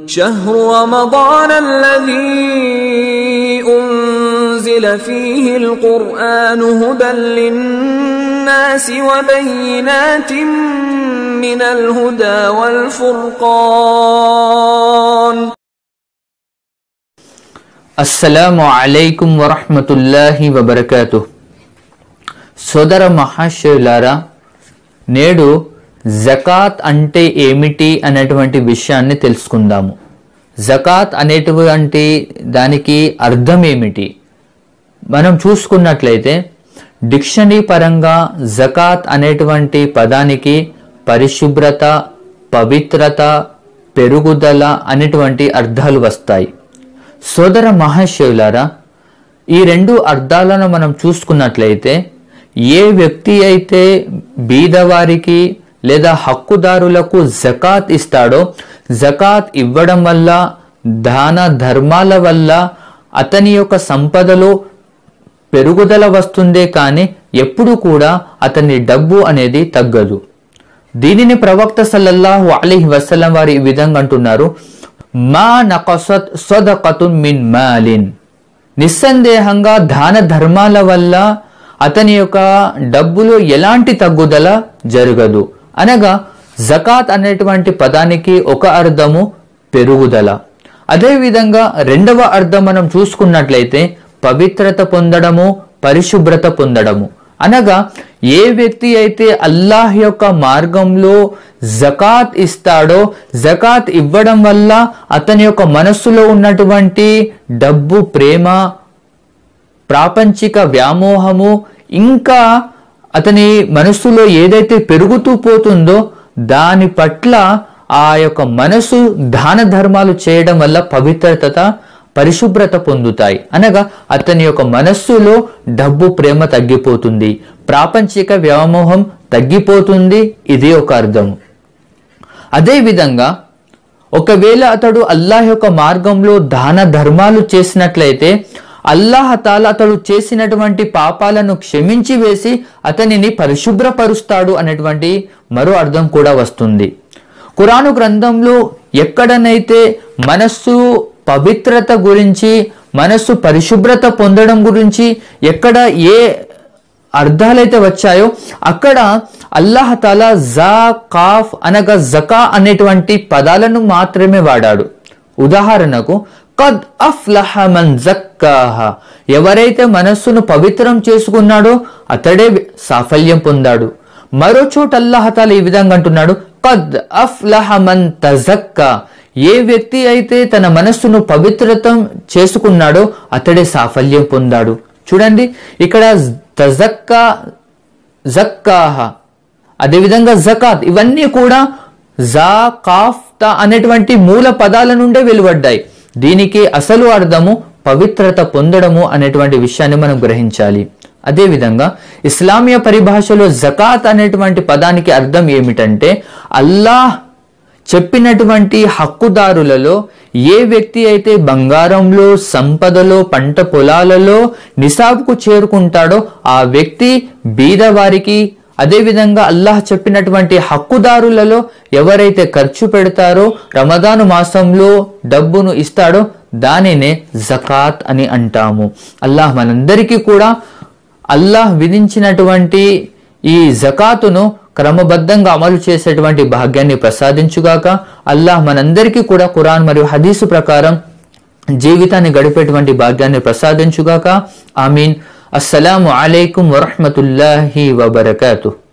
شهر رمضان الذي أنزل فيه القرآن هدى للناس وبينات من الهدى والفرقان అస్సలాము అలైకుం వరహమతుల్లాహి వబర్కాతు సోదర మహాశయులారా నేడు జకాత్ అంటే ఏమిటి అనేటువంటి విషయాన్ని తెలుసుకుందాము జకాత్ అనేటువంటి దానికి అర్థం ఏమిటి మనం చూసుకున్నట్లయితే డిక్షనరీ పరంగా జకాత్ అనేటువంటి పదానికి పరిశుభ్రత పవిత్రత పెరుగుదల అనేటువంటి అర్థాలు వస్తాయి సోదర మహాశివులారా ఈ రెండు అర్థాలను మనం చూసుకున్నట్లయితే ఏ వ్యక్తి అయితే బీదవారికి లేదా హక్కుదారులకు జకాత్ ఇస్తాడో జకాత్ ఇవ్వడం వల్ల దాన ధర్మాల వల్ల అతని యొక్క సంపదలో పెరుగుదల వస్తుందే కానీ ఎప్పుడు కూడా అతని డబ్బు అనేది తగ్గదు దీనిని ప్రవక్త సల్లల్లాహు అలీహి వసల్లం వారు ఈ విధంగా అంటున్నారు మా నకసత్ సదకతున్ మిన్ మాలిన్ నిస్సందేహంగా దాన ధర్మాల వల్ల అతని యొక్క డబ్బులో ఎలాంటి తగ్గుదల జరగదు అనగా జకాత్ అనేటువంటి పదానికి ఒక అర్థము పెరుగుదల అదేవిధంగా రెండవ అర్థం మనం చూసుకున్నట్లయితే పవిత్రత పొందడము పరిశుభ్రత పొందడము అనగా ఏ వ్యక్తి అయితే అల్లాహ్ యొక్క మార్గంలో జకాత్ ఇస్తాడో జకాత్ ఇవ్వడం వల్ల అతని యొక్క మనస్సులో ఉన్నటువంటి డబ్బు ప్రేమ ప్రాపంచిక వ్యామోహము ఇంకా అతని మనస్సులో ఏదైతే పెరుగుతూ పోతుందో దాని పట్ల ఆ యొక్క మనసు దాన ధర్మాలు చేయడం వల్ల పవిత్రత పరిశుభ్రత పొందుతాయి అనగా అతని యొక్క మనస్సులో డబ్బు ప్రేమ తగ్గిపోతుంది ప్రాపంచిక వ్యామోహం తగ్గిపోతుంది ఇది ఒక అర్థము అదేవిధంగా ఒకవేళ అతడు అల్లాహ్ యొక్క మార్గంలో దాన ధర్మాలు చేసినట్లయితే అల్లాహ్ తాల అతడు చేసినటువంటి పాపాలను క్షమించి వేసి అతనిని పరిశుభ్రపరుస్తాడు అనేటువంటి మరో అర్థం కూడా వస్తుంది కురాను గ్రంథంలో ఎక్కడనైతే మనస్సు పవిత్రత గురించి మనస్సు పరిశుభ్రత పొందడం గురించి ఎక్కడ ఏ అర్థాలైతే వచ్చాయో అక్కడ అల్లాహ్ తాలా జా కాఫ్ అనగా జకా అనేటువంటి పదాలను మాత్రమే వాడాడు ఉదాహరణకు కద్ అఫ్లహ మన్ జక్కాహ ఎవరైతే మనస్సును పవిత్రం చేసుకున్నాడో అతడే సాఫల్యం పొందాడు మరో చోట అల్లాహ్ తాలా ఈ విధంగా అంటున్నాడు కద్ అఫ్లహ మన్ తజక్కా ఏ వ్యక్తి అయితే తన మనస్సును పవిత్రతం చేసుకున్నాడో అతడే సాఫల్యం పొందాడు చూడండి ఇక్కడ తజక్కా జక్కాహ అదేవిధంగా జకాత్ ఇవన్నీ కూడా జా కాఫ్ తా అనేటువంటి మూల పదాల నుండే వెలువడ్డాయి దీనికి అసలు అర్థము పవిత్రత పొందడము అనేటువంటి విషయాన్ని మనం గ్రహించాలి అదేవిధంగా ఇస్లామియ పరిభాషలో జకాత్ అనేటువంటి పదానికి అర్థం ఏమిటంటే అల్లాహ్ చెప్పినటువంటి హక్కుదారులలో ఏ వ్యక్తి అయితే బంగారంలో సంపదలో పంట పొలాలలో నిసాబ్కు చేరుకుంటాడో ఆ వ్యక్తి బీదవారికి అదేవిధంగా అల్లాహ్ చెప్పినటువంటి హక్కుదారులలో ఎవరైతే ఖర్చు పెడతారో రమదాను మాసంలో డబ్బును ఇస్తాడో దానినే జకాత్ అని అంటాము అల్లాహ్ మనందరికీ కూడా అల్లాహ్ విధించినటువంటి ఈ జకాతును క్రమబద్ధంగా అమలు చేసేటువంటి భాగ్యాన్ని ప్రసాదించుగాక అల్లాహ్ మనందరికీ కూడా ఖురాన్ మరియు హదీసు ప్రకారం జీవితాన్ని గడిపేటువంటి భాగ్యాన్ని ప్రసాదించుగాక ఆమీన్ అస్సలాము అలైకుం వరహమతుల్లాహి వబర్కాతు